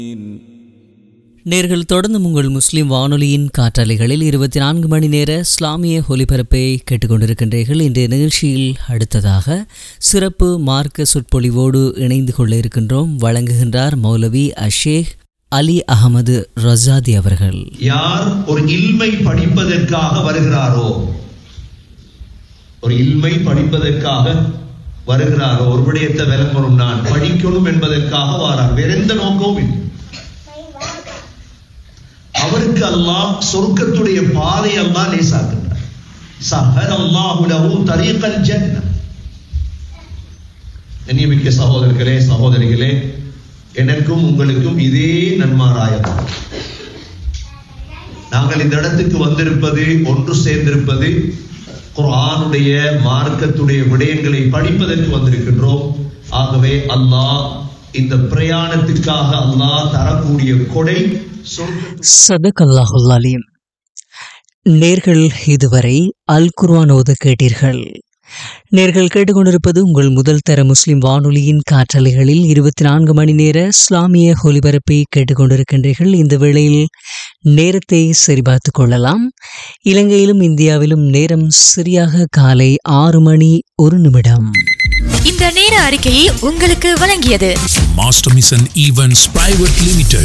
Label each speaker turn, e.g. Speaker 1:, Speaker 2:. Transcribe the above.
Speaker 1: நேர்கள் தொடர்ந்து உங்கள் முஸ்லிம் வானொலியின் காற்றலைகளில் இருபத்தி நான்கு மணி நேர இஸ்லாமிய ஒலிபரப்பை கேட்டுக்கொண்டிருக்கின்றீர்கள் இன்றைய நிகழ்ச்சியில் அடுத்ததாக சிறப்பு மார்க்க சொற்பொழிவோடு இணைந்து கொள்ள இருக்கின்றோம் வழங்குகின்றார் மௌலவி அஷேக் அலி அகமது ரசாதி அவர்கள்
Speaker 2: யார் ஒரு இல்மை படிப்பதற்காக வருகிறாரோ ஒரு இல்மை படிப்பதற்காக வருகிறாரோ ஒரு விடயத்தை விளங்கணும் நான் படிக்கணும் என்பதற்காக வாரார் வேற எந்த நோக்கமும் இல்லை அவருக்கு அல்லாஹ் சொர்க்கத்துடைய பாதை அல்லாஹ் லேசாக்குகிறார் சஹர் அல்லாஹு லஹு தரீகல் ஜன்னah கண்ணியமிக்க சகோதரர்களே சகோதரிகளே எனக்கும் உங்களுக்கும் இதே நன்மாராயம் நாங்கள் இந்த இடத்துக்கு வந்திருப்பது ஒன்று சேர்ந்திருப்பது குர்ஆனுடைய மார்க்கத்துடைய விடயங்களை படிப்பதற்கு வந்திருக்கின்றோம் ஆகவே அல்லாஹ் இந்த பிரயாணத்திற்காக அல்லாஹ் தரக்கூடிய கொடை சொர்க்கத்து
Speaker 1: சதகல்லாஹுல் அலீம் நேர்கள் இதுவரை அல் குர்ஆன் ஓத கேட்டீர்கள் நேர்கள் கேட்டுக்கொண்டிருப்பது உங்கள் முதல் தர முஸ்லிம் வானொலியின் காற்றலைகளில் இருபத்தி நான்கு மணி நேர இஸ்லாமிய ஒலிபரப்பை கேட்டுக்கொண்டிருக்கின்றீர்கள் இந்த வேளையில் நேரத்தை சரிபார்த்து கொள்ளலாம் இலங்கையிலும் இந்தியாவிலும் நேரம் சரியாக காலை ஆறு மணி ஒரு நிமிடம்
Speaker 3: இந்த நேர அறிக்கையை உங்களுக்கு வழங்கியது
Speaker 4: Master Mission Events Private Limited.